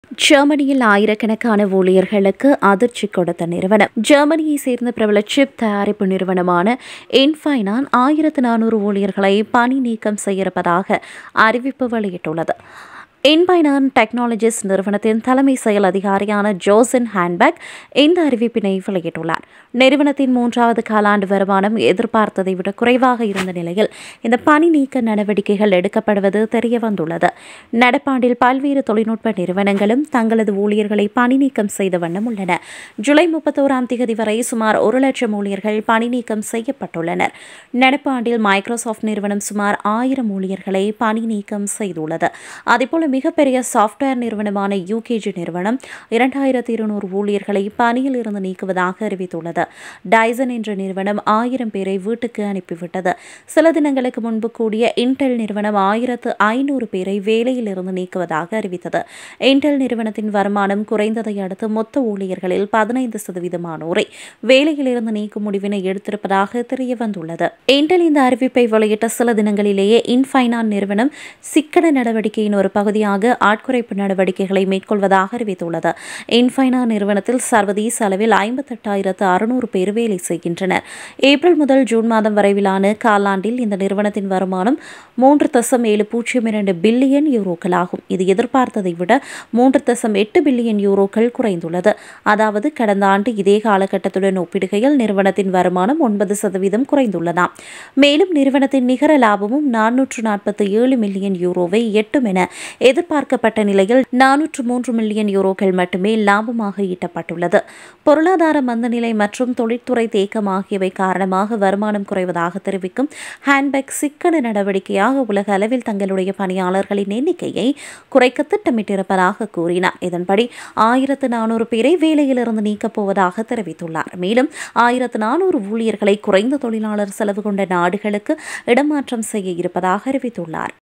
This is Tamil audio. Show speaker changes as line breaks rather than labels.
ஜெர்மனியில் ஆயிரக்கணக்கான ஊழியர்களுக்கு அதிர்ச்சி கொடுத்த நிறுவனம் ஜெர்மனியை சேர்ந்த பிரபல சிப் தயாரிப்பு நிறுவனமான இன்ஃபைனான் ஆயிரத்து நானூறு ஊழியர்களை பணி நீக்கம் செய்யிருப்பதாக அறிவிப்பு வெளியிட்டுள்ளது இன்பைனான் டெக்னாலஜிஸ் நிறுவனத்தின் தலைமை செயல் அதிகாரியான ஜோசன் ஹேண்ட்பேக் இந்த அறிவிப்பினை வெளியிட்டுள்ளார் நிறுவனத்தின் மூன்றாவது காலாண்டு வருமானம் எதிர்பார்த்ததை விட குறைவாக இருந்த நிலையில் இந்த பணி நீக்க நடவடிக்கைகள் எடுக்கப்படுவது தெரியவந்துள்ளது நடப்பாண்டில் பல்வேறு தொழில்நுட்ப நிறுவனங்களும் தங்களது ஊழியர்களை பணி நீக்கம் செய்த வண்ணம் உள்ளன ஜூலை முப்பத்தோராம் தேதி வரை சுமார் ஒரு லட்சம் ஊழியர்கள் பணி நீக்கம் செய்யப்பட்டுள்ளனர் நடப்பாண்டில் மைக்ரோசாஃப்ட் நிறுவனம் சுமார் ஆயிரம் ஊழியர்களை பணி நீக்கம் செய்துள்ளது அதேபோல மிகப்பெரிய சாஃப்ட்வேர் நிறுவனமான யூகேஜி நிறுவனம் இரண்டாயிரத்தி இருநூறு ஊழியர்களை பணியில் இருந்து நீக்குவதாக அறிவித்துள்ளது டைசன் என்ற நிறுவனம் ஆயிரம் பேரை வீட்டுக்கு அனுப்பிவிட்டது சில தினங்களுக்கு முன்பு கூடிய இன்டெல் நிறுவனம் ஆயிரத்து ஐநூறு பேரை வேலையில் இருந்து நீக்குவதாக அறிவித்தது இன்டெல் நிறுவனத்தின் வருமானம் குறைந்ததை அடுத்து மொத்த ஊழியர்களில் பதினைந்து சதவீதமானோரை வேலையில் இருந்து நீக்கும் முடிவினை எடுத்திருப்பதாக தெரிய வந்துள்ளது இன்டெல் இந்த அறிவிப்பை வெளியிட்ட சில தினங்களிலேயே இன்ஃபைனான் நிறுவனம் சிக்கன நடவடிக்கையின் ஒரு பகுதியாக ஆட்குறைப்பு நடவடிக்கைகளை மேற்கொள்வதாக அறிவித்துள்ளது இன்ஃபைனா நிறுவனத்தில் சர்வதேச அளவில் ஐம்பத்தெட்டாயிரத்து அறுநூறு பேர் வேலை செய்கின்றனர் ஏப்ரல் முதல் ஜூன் மாதம் வரையிலான காலாண்டில் இந்த நிறுவனத்தின் வருமானம் மூன்று தசம் ஏழு பூஜ்ஜியம் இரண்டு பில்லியன் யூரோக்கள் ஆகும் இது எதிர்பார்த்ததை விட மூன்று தசம் எட்டு பில்லியன் யூரோக்கள் குறைந்துள்ளது அதாவது கடந்த ஆண்டு இதே காலகட்டத்துடன் ஒப்பிடுகையில் நிறுவனத்தின் வருமானம் ஒன்பது சதவீதம் குறைந்துள்ளதாம் மேலும் நிறுவனத்தின் நிகர லாபமும் நானூற்று நாற்பத்தி ஏழு மில்லியன் யூரோவை எட்டும் என எதிர்பார்க்கப்பட்ட நிலையில் நானூற்று மூன்று மில்லியன் யூரோக்கள் மட்டுமே லாபமாக ஈட்டப்பட்டுள்ளது பொருளாதார மந்தநிலை மற்றும் தொழில்துறை தேக்கம் ஆகியவை காரணமாக வருமானம் குறைவதாக தெரிவிக்கும் ஹேண்ட்பேக் சிக்கன நடவடிக்கையாக உலக அளவில் தங்களுடைய பணியாளர்களின் எண்ணிக்கையை குறைக்க திட்டமிட்டிருப்பதாக கூறினார் இதன்படி ஆயிரத்து நானூறு பேரை வேலையிலிருந்து நீக்கப் போவதாக தெரிவித்துள்ளார் மேலும் ஆயிரத்து நானூறு ஊழியர்களை குறைந்த தொழிலாளர் செலவு கொண்ட நாடுகளுக்கு இடமாற்றம் செய்ய இருப்பதாக அறிவித்துள்ளார்